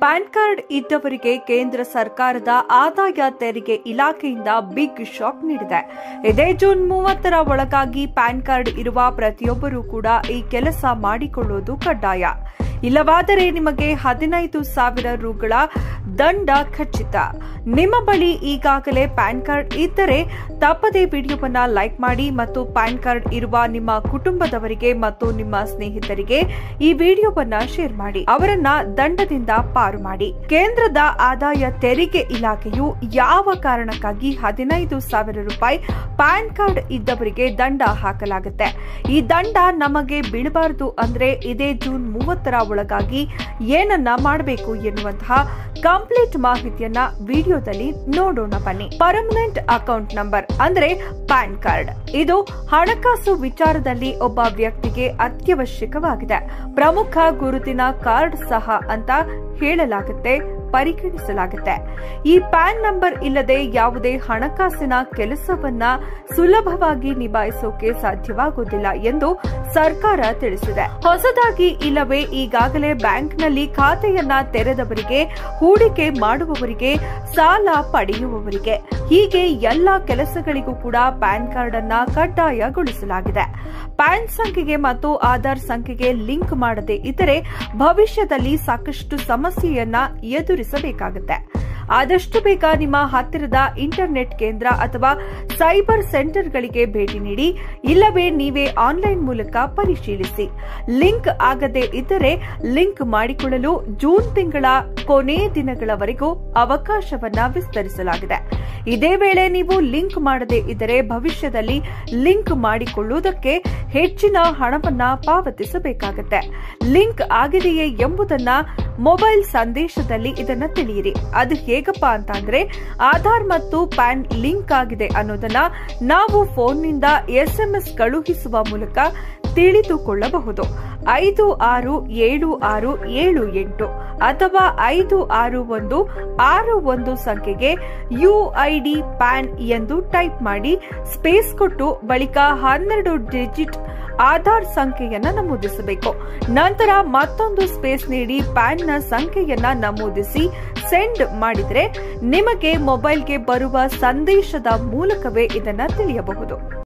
PAN card ಇದ್ದವರಿಗೆ ಕೇಂದ್ರ ಸರ್ಕಾರದ ಆದಾಯ ತೆರಿಗೆ ಇಲಾಖೆಯಿಂದ ಬಿಗ್ ಶಾಕ್ ನೀಡಿದೆ ಇದೇ ಜೂನ್ ಮೂವತ್ತರ ಒಳಗಾಗಿ ಪ್ಯಾನ್ ಕಾರ್ಡ್ ಇರುವ ಪ್ರತಿಯೊಬ್ಬರೂ ಕೂಡ ಈ ಕೆಲಸ ಮಾಡಿಕೊಳ್ಳುವುದು ಕಡ್ಡಾಯ ಇಲ್ಲವಾದರೆ ನಿಮಗೆ ಹದಿನೈದು ಸಾವಿರ ರುಗಳ ದಂಡ ಖಚಿತ ನಿಮ್ಮ ಬಳಿ ಈಗಾಗಲೇ ಪ್ಯಾನ್ ಕಾರ್ಡ್ ಇದ್ದರೆ ತಪ್ಪದೇ ವಿಡಿಯೋವನ್ನ ಲೈಕ್ ಮಾಡಿ ಮತ್ತು ಪ್ಯಾನ್ ಕಾರ್ಡ್ ಇರುವ ನಿಮ್ಮ ಕುಟುಂಬದವರಿಗೆ ಮತ್ತು ನಿಮ್ಮ ಸ್ನೇಹಿತರಿಗೆ ಈ ವಿಡಿಯೋವನ್ನ ಶೇರ್ ಮಾಡಿ ಅವರನ್ನ ದಂಡದಿಂದ ಪಾರು ಮಾಡಿ ಕೇಂದ್ರದ ಆದಾಯ ತೆರಿಗೆ ಇಲಾಖೆಯು ಯಾವ ಕಾರಣಕ್ಕಾಗಿ ಹದಿನೈದು ಸಾವಿರ ರೂಪಾಯಿ ಪ್ಯಾನ್ ಕಾರ್ಡ್ ಇದ್ದವರಿಗೆ ದಂಡ ಹಾಕಲಾಗುತ್ತೆ ಈ ದಂಡ ನಮಗೆ ಬೀಳಬಾರದು ಅಂದ್ರೆ ಇದೇ ಜೂನ್ ಮೂವತ್ತರ ಒಳಗಾಗಿ ಏನನ್ನ ಮಾಡಬೇಕು ಎನ್ನುವಂತಹ ಕಂಪ್ಲೀಟ್ ಮಾಹಿತಿಯನ್ನ ವಿಡಿಯೋದಲ್ಲಿ ನೋಡೋಣ ಬನ್ನಿ ಪರ್ಮನೆಂಟ್ ಅಕೌಂಟ್ ನಂಬರ್ ಅಂದ್ರೆ ಪ್ಯಾನ್ ಕಾರ್ಡ್ ಇದು ಹಣಕಾಸು ವಿಚಾರದಲ್ಲಿ ಒಬ್ಬ ವ್ಯಕ್ತಿಗೆ ಅತ್ಯವಶ್ಯಕವಾಗಿದೆ ಪ್ರಮುಖ ಗುರುತಿನ ಕಾರ್ಡ್ ಸಹ ಅಂತ ಹೇಳಲಾಗುತ್ತೆ ಪರಿಗಣಿಸಲಾಗುತ್ತೆ ಈ ಪ್ಯಾನ್ ನಂಬರ್ ಇಲ್ಲದೆ ಯಾವುದೇ ಹಣಕಾಸಿನ ಕೆಲಸವನ್ನ ಸುಲಭವಾಗಿ ನಿಭಾಯಿಸೋಕೆ ಸಾಧ್ಯವಾಗುವುದಿಲ್ಲ ಎಂದು ಸರ್ಕಾರ ತಿಳಿಸಿದೆ ಹೊಸದಾಗಿ ಇಲ್ಲವೇ ಈಗಾಗಲೇ ಬ್ಯಾಂಕ್ನಲ್ಲಿ ಖಾತೆಯನ್ನ ತೆರೆದವರಿಗೆ ಹೂಡಿಕೆ ಮಾಡುವವರಿಗೆ ಸಾಲ ಪಡೆಯುವವರಿಗೆ ಹೀಗೆ ಎಲ್ಲ ಕೆಲಸಗಳಿಗೂ ಕೂಡ ಪ್ಯಾನ್ ಕಾರ್ಡ್ ಅನ್ನ ಕಡ್ಡಾಯಗೊಳಿಸಲಾಗಿದೆ ಪ್ಯಾನ್ ಸಂಖ್ಯೆಗೆ ಮತ್ತು ಆಧಾರ್ ಸಂಖ್ಯೆಗೆ ಲಿಂಕ್ ಮಾಡದೇ ಇದ್ದರೆ ಭವಿಷ್ಯದಲ್ಲಿ ಸಾಕಷ್ಟು ಸಮಸ್ಯೆಯನ್ನ ಎದುರಿಸಬೇಕಾಗುತ್ತೆ ಆದಷ್ಟು ಬೇಗ ನಿಮ್ಮ ಹತ್ತಿರದ ಇಂಟರ್ನೆಟ್ ಕೇಂದ್ರ ಅಥವಾ ಸೈಬರ್ ಸೆಂಟರ್ಗಳಿಗೆ ಭೇಟಿ ನೀಡಿ ಇಲ್ಲವೇ ನೀವೇ ಆನ್ಲೈನ್ ಮೂಲಕ ಪರಿಶೀಲಿಸಿ ಲಿಂಕ್ ಆಗದೇ ಇದ್ದರೆ ಲಿಂಕ್ ಮಾಡಿಕೊಳ್ಳಲು ಜೂನ್ ತಿಂಗಳ ಕೊನೆಯ ದಿನಗಳವರೆಗೂ ಅವಕಾಶವನ್ನ ವಿಸ್ತರಿಸಲಾಗಿದೆ ಇದೇ ವೇಳೆ ನೀವು ಲಿಂಕ್ ಮಾಡದೇ ಇದ್ದರೆ ಭವಿಷ್ಯದಲ್ಲಿ ಲಿಂಕ್ ಮಾಡಿಕೊಳ್ಳುವುದಕ್ಕೆ ಹೆಚ್ಚಿನ ಹಣವನ್ನ ಪಾವತಿಸಬೇಕಾಗುತ್ತೆ ಲಿಂಕ್ ಆಗಿದೆಯೇ ಎಂಬುದನ್ನ ಮೊಬೈಲ್ ಸಂದೇಶದಲ್ಲಿ ಇದನ್ನ ತಿಳಿಯಿರಿ ಅದು ಹೇಗಪ್ಪ ಅಂತ ಅಂದ್ರೆ ಆಧಾರ್ ಮತ್ತು ಪ್ಯಾನ್ ಲಿಂಕ್ ಆಗಿದೆ ಅನ್ನೋದನ್ನ ನಾವು ಫೋನ್ನಿಂದ ಎಸ್ಎಂಎಸ್ ಕಳುಹಿಸುವ ಮೂಲಕ ತಿಳಿದುಕೊಳ್ಳಬಹುದು ಐದು ಆರು ಏಳು ಆರು ಏಳು ಎಂಟು ಅಥವಾ ಐದು ಆರು ಒಂದು ಆರು ಒಂದು ಸಂಖ್ಯೆಗೆ ಯುಐಡಿ ಪ್ಯಾನ್ ಎಂದು ಟೈಪ್ ಮಾಡಿ ಸ್ಪೇಸ್ ಕೊಟ್ಟು ಬಳಿಕ ಹನ್ನೆರಡು ಡಿಜಿಟ್ ಆಧಾರ್ ಸಂಖ್ಯೆಯನ್ನ ನಮೂದಿಸಬೇಕು ನಂತರ ಮತ್ತೊಂದು ಸ್ಪೇಸ್ ನೀಡಿ ಪ್ಯಾನ್ನ ಸಂಖ್ಯೆಯನ್ನ ನಮೂದಿಸಿ ಸೆಂಡ್ ಮಾಡಿದರೆ ನಿಮಗೆ ಮೊಬೈಲ್ಗೆ ಬರುವ ಸಂದೇಶದ ಮೂಲಕವೇ ಇದನ್ನ ತಿಳಿಯಬಹುದು